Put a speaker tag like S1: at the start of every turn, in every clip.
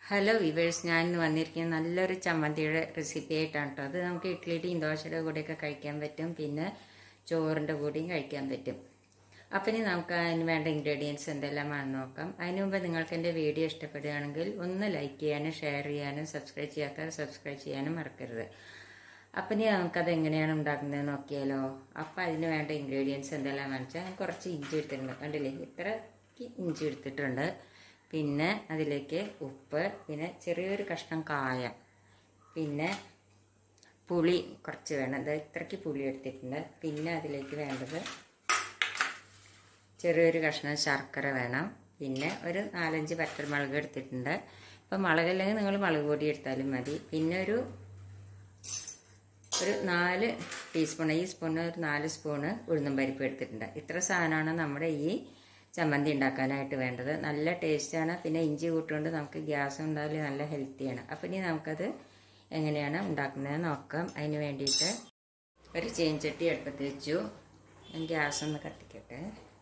S1: hello viewers ഞാൻ ഇന്ന് വന്നിരിക്കുന്നത് നല്ലൊരു ചമ്മന്തിയുടെ റെസിപ്പി ആയിട്ടാണ് കേട്ടോ അത് നമുക്ക് ഇഡ്ലിയുടെയും ദോശയുടെ കൂടെയൊക്കെ കഴിക്കാൻ പറ്റും പിന്നെ ചോറിൻ്റെ കൂടെയും കഴിക്കാൻ പറ്റും അപ്പം ഇനി നമുക്ക് അതിന് വേണ്ട ഇൻഗ്രീഡിയൻസ് എന്തെല്ലാമാണെന്ന് നോക്കാം അതിന് മുമ്പ് നിങ്ങൾക്ക് എൻ്റെ വീഡിയോ ഇഷ്ടപ്പെടുകയാണെങ്കിൽ ഒന്ന് ലൈക്ക് ചെയ്യാനും ഷെയർ ചെയ്യാനും സബ്സ്ക്രൈബ് ചെയ്യാത്തവർ സബ്സ്ക്രൈബ് ചെയ്യാനും മറക്കരുത് അപ്പം ഇനി നമുക്കത് എങ്ങനെയാണ് ഉണ്ടാക്കുന്നത് നോക്കിയാലോ അപ്പം അതിന് വേണ്ട ഇൻഗ്രീഡിയൻസ് എന്തെല്ലാമാണെന്ന് വെച്ചാൽ ഞാൻ കുറച്ച് ഇഞ്ചി എടുത്തിട്ടുണ്ട് കണ്ടില്ലേ ഇത്രയ്ക്ക് ഇഞ്ചി എടുത്തിട്ടുണ്ട് പിന്നെ അതിലേക്ക് ഉപ്പ് പിന്നെ ചെറിയൊരു കഷ്ണം കായം പിന്നെ പുളി കുറച്ച് വേണം ഇത് ഇത്രയ്ക്ക് പുളി എടുത്തിട്ടുണ്ട് പിന്നെ അതിലേക്ക് വേണ്ടത് ചെറിയൊരു കഷ്ണം ശർക്കര വേണം പിന്നെ ഒരു നാലഞ്ച് പച്ചമുളക് എടുത്തിട്ടുണ്ട് ഇപ്പം മുളകല്ലെങ്കിൽ നിങ്ങൾ മുളക് പൊടി എടുത്താലും മതി പിന്നെ ഒരു ഒരു നാല് ടീസ്പൂൺ ഈ സ്പൂണ് ഒരു നാല് സ്പൂണ് ഉഴുന്നും പരിപ്പ് എടുത്തിട്ടുണ്ട് ഇത്ര സാധനമാണ് നമ്മുടെ ഈ ചമ്മന്തി ഉണ്ടാക്കാനായിട്ട് വേണ്ടത് നല്ല ടേസ്റ്റാണ് പിന്നെ ഇഞ്ചി കൂട്ടുകൊണ്ട് നമുക്ക് ഗ്യാസ് ഉണ്ടാവില്ല നല്ല ഹെൽത്തിയാണ് അപ്പം ഇനി നമുക്കത് എങ്ങനെയാണ് ഉണ്ടാക്കുന്നത് നോക്കാം അതിന് വേണ്ടിയിട്ട് ഒരു ചീൻചട്ടി അടുപ്പത്ത് വെച്ചു ഞാൻ ഗ്യാസ് ഒന്ന് കത്തിക്കട്ടെ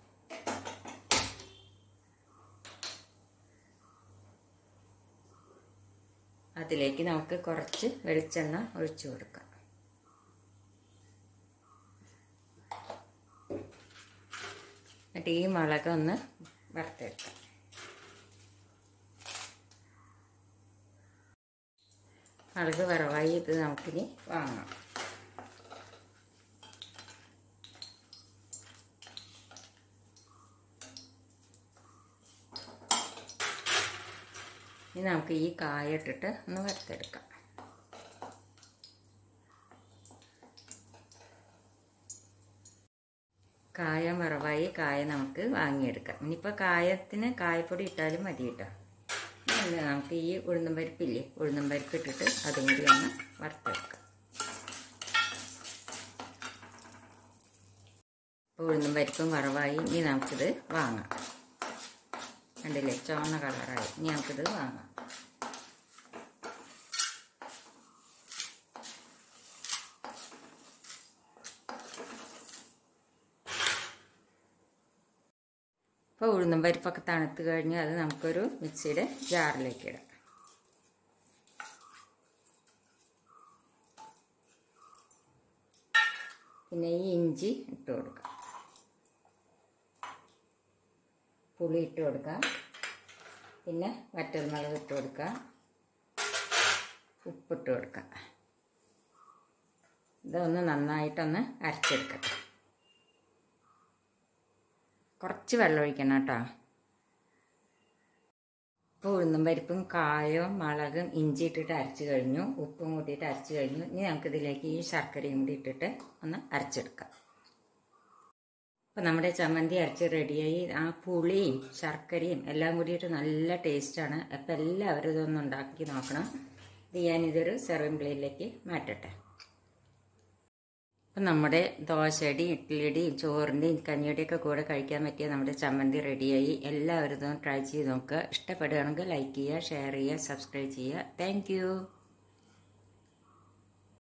S1: അതിലേക്ക് നമുക്ക് കുറച്ച് വെളിച്ചെണ്ണ ഒഴിച്ചു കൊടുക്കാം എന്നിട്ട് ഈ മുളക് ഒന്ന് വറുത്തെടുക്കാം മുളക് വറവായി ഇത് നമുക്കിനി വാങ്ങാം ഇനി നമുക്ക് ഈ കായ ഇട്ടിട്ട് ഒന്ന് വറുത്തെടുക്കാം കായ വറവായി കായ നമുക്ക് വാങ്ങിയെടുക്കാം ഇനിയിപ്പോൾ കായത്തിന് കായപ്പൊടി ഇട്ടാലും മതി കേട്ടോ ഇനി നമുക്ക് ഈ ഉഴുന്നും പരിപ്പില്ലേ ഉഴുന്നും പരിപ്പ് ഇട്ടിട്ട് അതും കൂടി ഒന്ന് വറുത്തെടുക്കാം ഇപ്പോൾ ഉഴുന്നും പരിപ്പും വറവായി ഇനി നമുക്കിത് വാങ്ങാം കണ്ടില്ലേ ചുവന്ന കളറായി ഇനി നമുക്കിത് വാങ്ങാം ഇപ്പോൾ ഉഴുന്നും പരിപ്പൊക്കെ തണുത്ത് കഴിഞ്ഞ് അത് നമുക്കൊരു മിക്സിയുടെ ജാറിലേക്ക് ഇടാം പിന്നെ ഈ ഇഞ്ചി ഇട്ട് കൊടുക്കാം പുളി ഇട്ട് കൊടുക്കാം പിന്നെ വറ്റൽമുളക് ഇട്ട് കൊടുക്കാം ഉപ്പിട്ട് കൊടുക്കാം ഇതൊന്ന് നന്നായിട്ടൊന്ന് അരച്ചെടുക്കട്ടെ കുറച്ച് വെള്ളം ഒഴിക്കണം കേട്ടോ ഇപ്പോൾ ഉഴുന്നും പരിപ്പും കായവും മുളകും ഇഞ്ചി ഇട്ടിട്ട് അരച്ച് കഴിഞ്ഞു ഉപ്പും കൂട്ടിയിട്ട് അരച്ച് കഴിഞ്ഞു ഇനി നമുക്കിതിലേക്ക് ഈ ശർക്കരയും കൂടി ഇട്ടിട്ട് ഒന്ന് അരച്ചെടുക്കാം അപ്പോൾ നമ്മുടെ ചമ്മന്തി അരച്ച് റെഡിയായി ആ പുളിയും ശർക്കരയും എല്ലാം കൂടിയിട്ട് നല്ല ടേസ്റ്റാണ് അപ്പോൾ എല്ലാവരും ഇതൊന്ന് ഉണ്ടാക്കി നോക്കണം ഇത് ഞാനിതൊരു സെർവിങ് പ്ലേറ്റിലേക്ക് മാറ്റട്ടെ അപ്പം നമ്മുടെ ദോശയുടെയും ഇഡ്ഡലിയുടെയും ചോറിൻ്റെയും കഞ്ഞിയുടെയൊക്കെ കൂടെ കഴിക്കാൻ പറ്റിയ നമ്മുടെ ചമ്മന്തി റെഡിയായി എല്ലാവരും ഇതൊന്ന് ട്രൈ ചെയ്ത് നോക്കുക ഇഷ്ടപ്പെടുകയാണെങ്കിൽ ലൈക്ക് ചെയ്യുക ഷെയർ ചെയ്യുക സബ്സ്ക്രൈബ് ചെയ്യുക താങ്ക്